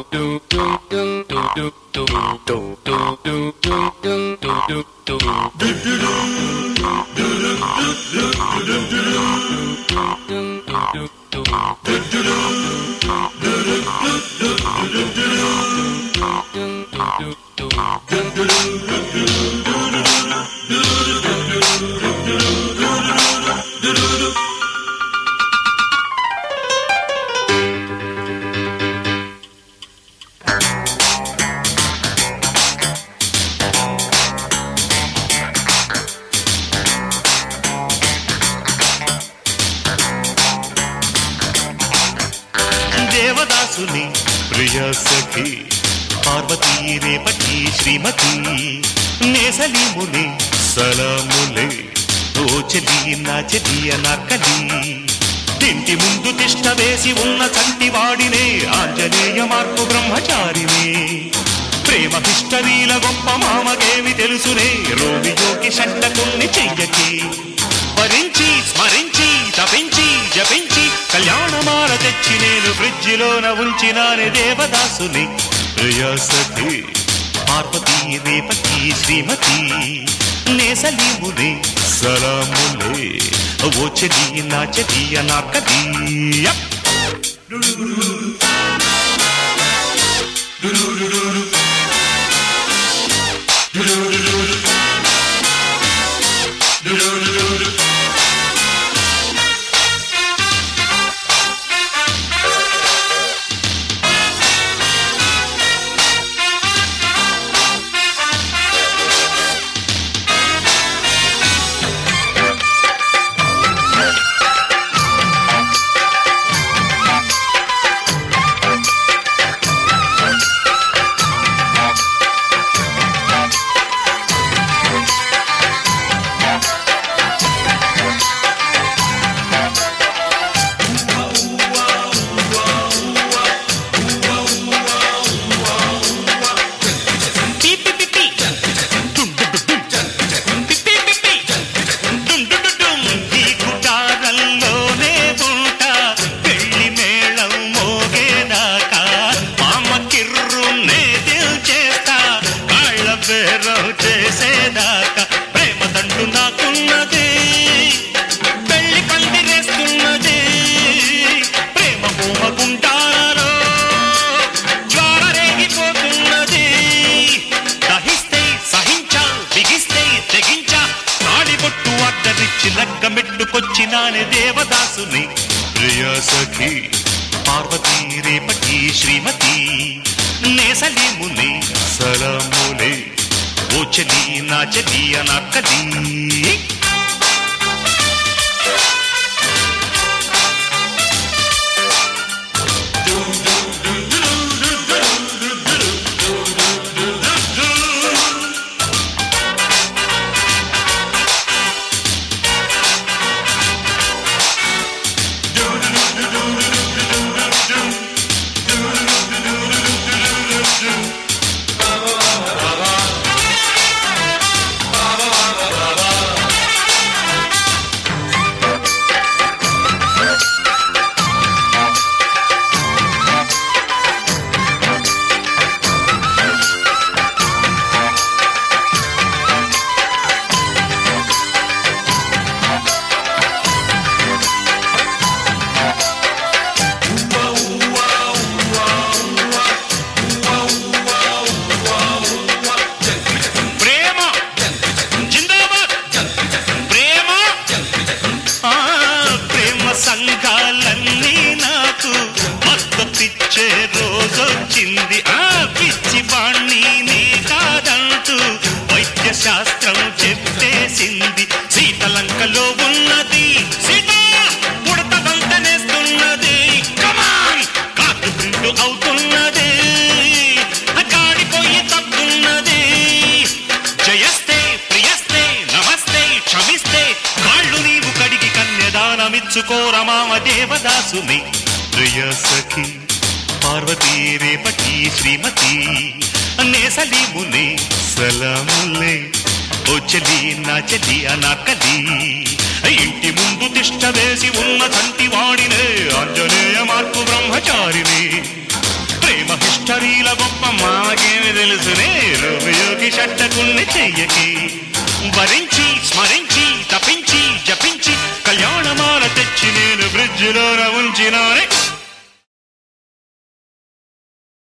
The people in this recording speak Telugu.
దేవదాసుని ప్రియ సఖి పార్వతీ రేపటి శ్రీమతి నేసలీముని సలాములే ఓ చెలి నా చెలి అనార్కలి ఇంటి ముందు తిష్ట వేసి ఉన్న చంటి వాడినే ఆంజనేయ మార్పు బ్రహ్మచారిని ప్రేమ హిస్టరీల గొప్ప మామకేమి తెలుసునే రోమియోకి షంటకుణ్ణి చెయ్యకి భరించి స్మరించి తపించి జపించి కళ్యాణమాల తెచ్చి నేను ఫ్రిడ్జిలోన ఉంచినాని దేవదాసుని ప్రియసతి పార్వతీ రేపతి శ్రీమతి నేసలీముని సలాములే ఓ చెలి నా చెలి అనార్కది యప్ పీ పీ పీ పీ. డుం డుం డుం డుం. పీ పీ పీ పీ. డుం డుం డుం డుం. ఈ గుడారంలోనే ఉంటా పెళ్లి మేళం మోగేదాకా మామ కిర్రునే చేస్తా కాళ్ళ బేరం చేసేదాకా ప్రేమ దండు నాకున్నది పెళ్లి పందిరేస్తున్నది ప్రేమ భూమ గుంటారో జ్వాల రేగిపోతున్నది దహిస్తే సహించా బిగిస్తే తెగించా నాడి బొట్టు అడ్డరిచ్చి లగ్గమెట్టుకొచ్చినానే దేవదాసుని ప్రియ సఖి పార్వతీ రేపటి శ్రీమతి నేసలీముని సలాములే ఓ చలి నా చలి అనాకలి ప్రేమ జిందాబాద్ ప్రేమ ఆ, ప్రేమ సంఘాలన్నీ నాకు మద్దతిచ్చే రోజొచ్చింది ఆ పిచ్చి బాణి నీ కాదంటూ వైద్య శాస్త్రం చెప్పేసింది సీతలంకలో ఉన్నది సీత ఉడత దంతనేస్తున్నది కమాన్ కాదు ప్రింటు అవుతున్నది కాడిపోయి తప్పున్నది జయస్తే ప్రియస్తే నమస్తే క్షమిస్తే కాళ్ళు నీవు కడిగి కన్యదానమిచ్చుకోర మామ దేవదాసుని ప్రియ సఖి పార్వతీ రేపటి శ్రీమతి నేసలీముని సలాములే ఓ చలి నా చలి అనాకలి ఇంటి ముందు తిష్ట వేసి ఉన్న తంటి వాడినే ఆంజనేయ మార్పు బ్రహ్మచారిని ప్రేమ హిష్ట మిస్టరీల గొప్ప మాకేమి తెలుసునే రోమియోకి షట్టకుణ్ణి చెయ్యకి భరించి స్మరించి తపించి జపించి కళ్యాణమాల తెచ్చి నేను బ్రిడ్జిలోన